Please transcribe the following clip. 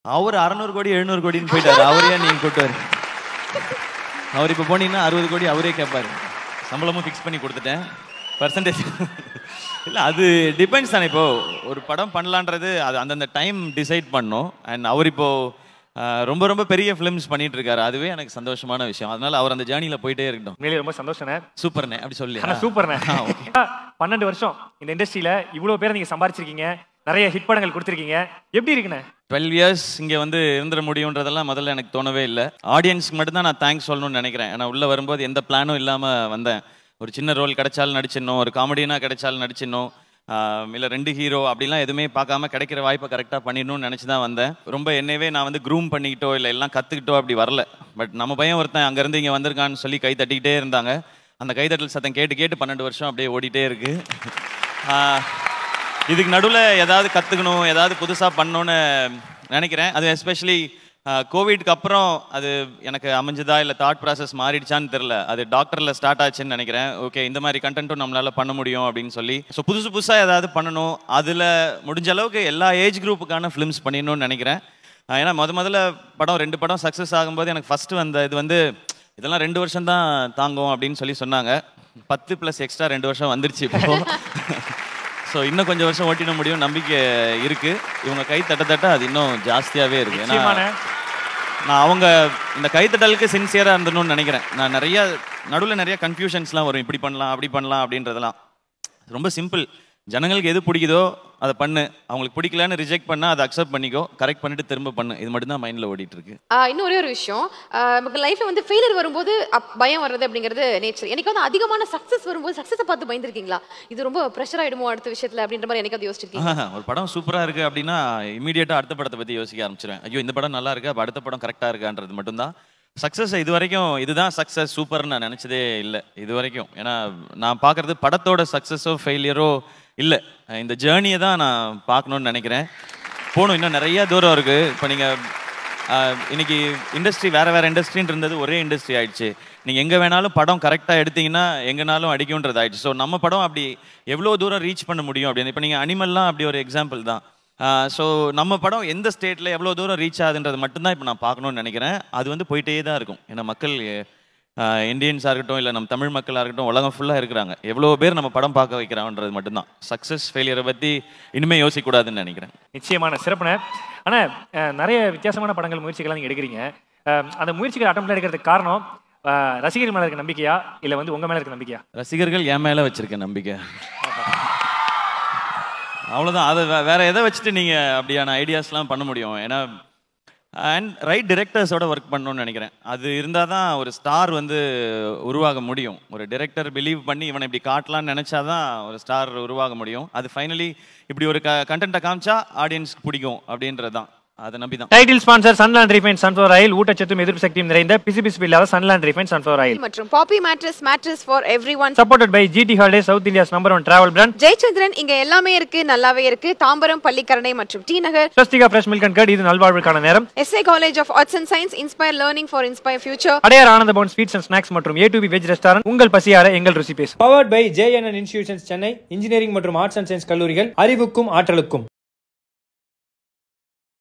அவர் அறநூறு கோடி எழுநூறு கோடின்னு போயிட்டாரு அவரையே நீங்க கூட்டு வரு அவர் இப்போ போனீங்கன்னா அறுபது கோடி அவரே கேட்பாரு சம்பளமும் ஃபிக்ஸ் பண்ணி கொடுத்துட்டேன் பர்சன்டேஜ் இல்லை அது டிபெண்ட்ஸ் தானே இப்போ ஒரு படம் பண்ணலான்றது அது அந்தந்த டைம் டிசைட் பண்ணோம் அண்ட் அவர் இப்போ ஆஹ், ரொம்ப ரொம்ப பெரிய ஃபிலிம்ஸ் பண்ணிட்டு இருக்காரு அதுவே எனக்கு சந்தோஷமான விஷயம் அதனால அவர் அந்த ஜேர்னியில் போயிட்டே இருக்கட்டும் உண்மையிலேயே ரொம்ப சந்தோஷண்ணே சூப்பர்ண்ணே அப்படி சொல்லி ஆனா சூப்பர்ண்ணே பன்னெண்டு வருஷம் இந்த இண்டஸ்ட்ரியில இவ்வளவு பேரை நீங்க சம்பாரிச்சிருக்கீங்க நிறைய ஹிட் படங்கள் கொடுத்துருக்கீங்க எப்படி இருக்குண்ணே டுவெல் இயர்ஸ் இங்கே வந்து இருந்துட முடியுன்றதெல்லாம் முதல்ல எனக்கு தோணவே இல்லை ஆடியன்ஸ்க்கு மட்டும்தான் நான் தேங்க்ஸ் சொல்லணும்னு நினைக்கிறேன் ஏன்னா உள்ளே வரும்போது எந்த பிளானும் இல்லாமல் வந்தேன் ஒரு சின்ன ரோல் கிடைச்சாலும் நடிச்சிடணும் ஒரு காமெடினா கிடைச்சாலும் நடிச்சிடணும் இல்லை ரெண்டு ஹீரோ அப்படிலாம் எதுவுமே பார்க்காம கிடைக்கிற வாய்ப்பை கரெக்டாக பண்ணிடணும்னு நினச்சி தான் வந்தேன் ரொம்ப என்னவே நான் வந்து க்ரூம் பண்ணிக்கிட்டோ இல்லை எல்லாம் கற்றுக்கிட்டோ அப்படி வரல பட் நம்ம பையன் ஒருத்தன் அங்கேருந்து இங்கே வந்திருக்கான்னு சொல்லி கை தட்டிக்கிட்டே இருந்தாங்க அந்த கைதட்டல் சத்தம் கேட்டு கேட்டு பன்னெண்டு வருஷம் அப்படியே ஓடிட்டே இருக்கு ஆஹ், இதுக்கு நடுவில் ஏதாவது கற்றுக்கணும் ஏதாவது புதுசாக பண்ணணும்னு நினைக்கிறேன் அது எஸ்பெஷலி கோவிட்க்கு அப்புறம் அது எனக்கு அமைஞ்சதா இல்லை தாட் ப்ராசஸ் மாறிடுச்சான்னு தெரில அது டாக்டரில் ஸ்டார்ட் ஆச்சுன்னு நினைக்கிறேன் ஓகே இந்த மாதிரி கண்டென்ட்டும் நம்மளால பண்ண முடியும் அப்படின்னு சொல்லி ஸோ புதுசு புதுசாக ஏதாவது பண்ணணும் அதில் முடிஞ்ச அளவுக்கு எல்லா ஏஜ் குரூப்புக்கான ஃபிலிம்ஸ் பண்ணிடணும்னு நினைக்கிறேன் ஆஹ் ஏன்னா முத முதல்ல படம் ரெண்டு படம் சக்ஸஸ் ஆகும்போது எனக்கு ஃபர்ஸ்ட் வந்த இது வந்து இதெல்லாம் ரெண்டு வருஷம் தான் தாங்கும் அப்படின்னு சொல்லி சொன்னாங்க பத்து ப்ளஸ் எக்ஸ்ட்ரா ரெண்டு வருஷம் வந்துருச்சு இப்போ ஸோ இன்னும் கொஞ்சம் வருஷம் ஓட்டிட முடியும் நம்பிக்கை இருக்கு இவங்க கை தட்ட தட்ட அது இன்னும் ஜாஸ்தியாகவே இருக்கு ஏன்னா நிச்சயமான நான் அவங்க இந்த கைத்தட்டலுக்கு சின்சியராக இருந்தணும்னு நினைக்கிறேன் நான் நிறைய நடுவில் நிறைய கன்ஃபியூஷன்ஸ்லாம் வரும் இப்படி பண்ணலாம் அப்படி பண்ணலாம் அப்படின்றதெல்லாம் ரொம்ப சிம்பிள் ஜனங்களுக்கு எது பிடிக்குதோ அதை பண்ணு அவங்களுக்கு பிடிக்கலன்னு ரிஜெக்ட் பண்ணா அதை அக்செப்ட் பண்ணிக்கோ கரெக்ட் பண்ணிட்டு திரும்ப பண்ணு இது மட்டும் தான் மைண்டில் ஓடிட்டு இருக்கு ஆஹ் இன்னும் ஒரே ஒரு விஷயம் ஆஹ் நமக்கு லைஃப்ல வந்து ஃபெயிலியர் வரும்போது அப்- பயம் வர்றது அப்படிங்கிறது நேச்சர் எனக்கு வந்து அதிகமான சக்சஸ் வரும்போது சக்சஸை பார்த்து பயந்துருக்கீங்களா இது ரொம்ப ப்ரெஷர் ஆயிடுமோ அடுத்த விஷயத்துல அப்படின்ற மாதிரி எனக்கு அது யோசிச்சிருக்கீங்க ஆஹா, ஒரு படம் சூப்பரா இருக்கு அப்படின்னா இமீடியட்டா அடுத்த படத்தை பத்தி யோசிக்க ஆரம்பிச்சிருவேன் ஐயோ இந்த படம் நல்லா இருக்கு அப்ப அடுத்த படம் கரெக்டா இருக்கான்றது மட்டும்தான் சக்சஸ் இது வரைக்கும் இதுதான் சக்சஸ் சூப்பர்னு நான் நினைச்சதே இல்லை இது வரைக்கும் ஏன்னா நான் பார்க்கறது படத்தோட சக்சஸோ ஃபெயிலியரோ இல்லை இந்த ஜேர்னியை தான் நான் பார்க்கணும்னு நினைக்கிறேன் போகணும் இன்னும் நிறைய தூரம் இருக்கு இப்போ நீங்க ஆஹ், இன்னைக்கு இண்டஸ்ட்ரி வேற வேற இண்டஸ்ட்ரின்னு இருந்தது ஒரே இண்டஸ்ட்ரி ஆயிடுச்சு நீங்க எங்க வேணாலும் படம் கரெக்டா எடுத்தீங்கன்னா எங்கனாலும் அடிக்கும்ன்றது ஆயிடுச்சு ஸோ நம்ம படம் அப்படி எவ்வளோ தூரம் ரீச் பண்ண முடியும் அப்படின்னு இப்போ நீங்க அனிமல்லாம் அப்படி ஒரு எக்ஸாம்பிள் தான் ஸோ நம்ம படம் எந்த ஸ்டேட்டில் எவ்வளோ தூரம் ரீச் ஆகுதுன்றது மட்டும்தான் இப்போ நான் பார்க்கணும்னு நினைக்கிறேன் அது வந்து போயிட்டே தான் இருக்கும் ஏன்னா மக்கள் இந்தியன்ஸாக இருக்கட்டும் இல்லை நம்ம தமிழ் மக்களாக இருக்கட்டும் உலகம் ஃபுல்லாக இருக்கிறாங்க எவ்வளோ பேர் நம்ம படம் பார்க்க வைக்கிறாங்கன்றது மட்டும்தான் சக்ஸஸ் ஃபெயிலியரை பற்றி இனிமே யோசிக்கக்கூடாதுன்னு நினைக்கிறேன் நிச்சயமான சிறப்புன ஆனா அஹ், நிறைய வித்தியாசமான படங்கள் முயற்சிகள்லாம் நீங்க எடுக்கிறீங்க அஹ், அந்த முயற்சிகள் அட்டம் எடுக்கிறதுக்கு காரணம் அஹ், ரசிகர் மேல இருக்க நம்பிக்கையா இல்ல வந்து உங்க மேல இருக்க நம்பிக்கையா ரசிகர்கள் என் மேலே வச்சிருக்க நம்பிக்கை அவ்வளோதான் அதை வே- வேற எதை வச்சுட்டு நீங்கள் அப்படியான ஐடியாஸ்லாம் பண்ண முடியும் ஏன்னா அண்ட் ரைட் டிரெக்டர்ஸோட ஒர்க் பண்ணணும்னு நினைக்கிறேன் அது இருந்தால் தான் ஒரு ஸ்டார் வந்து உருவாக முடியும் ஒரு டிரெக்டர் பிலீவ் பண்ணி இவனை இப்படி காட்டலாம்னு நினச்சாதான் ஒரு ஸ்டார் உருவாக முடியும் அது ஃபைனலி இப்படி ஒரு க கண்டென்ட்டை காமிச்சா ஆடியன்ஸ்க்கு பிடிக்கும் அப்படின்றது தான் அதை நம்பி தான் title sponsor Sunland refine sunflower oil ஊட்டச்சத்தும் எதிர்ப்பு சக்தியும் நிறைந்த பிசு பிசு இல்லாத சன்லாண்ட் ரீஃபைன் சன்ஃபிளவர் ஆயில் மற்றும் Poppy mattress mattress for everyone supported by GT Holiday South India's number one travel brand Jayachandran இங்க எல்லாமே இருக்கு நல்லாவே இருக்கு தாம்பரம் பள்ளிக்கரணை மற்றும் T Nagar Swasthika fresh milk and curd இது நல்வாழ்வுக்கான நேரம் SA college of arts and science inspire learning for inspire future Adyar Ananda Bhavan sweets and snacks மற்றும் A to B veg restaurant உங்கள் பசியார எங்கள் ருசி பேசும் powered by JNN institutions Chennai engineering மற்றும் ஆர்ட்ஸ் அண்ட் சயின்ஸ் கல்லூரிகள் அறிவுக்கும் ஆற்றலுக்கும்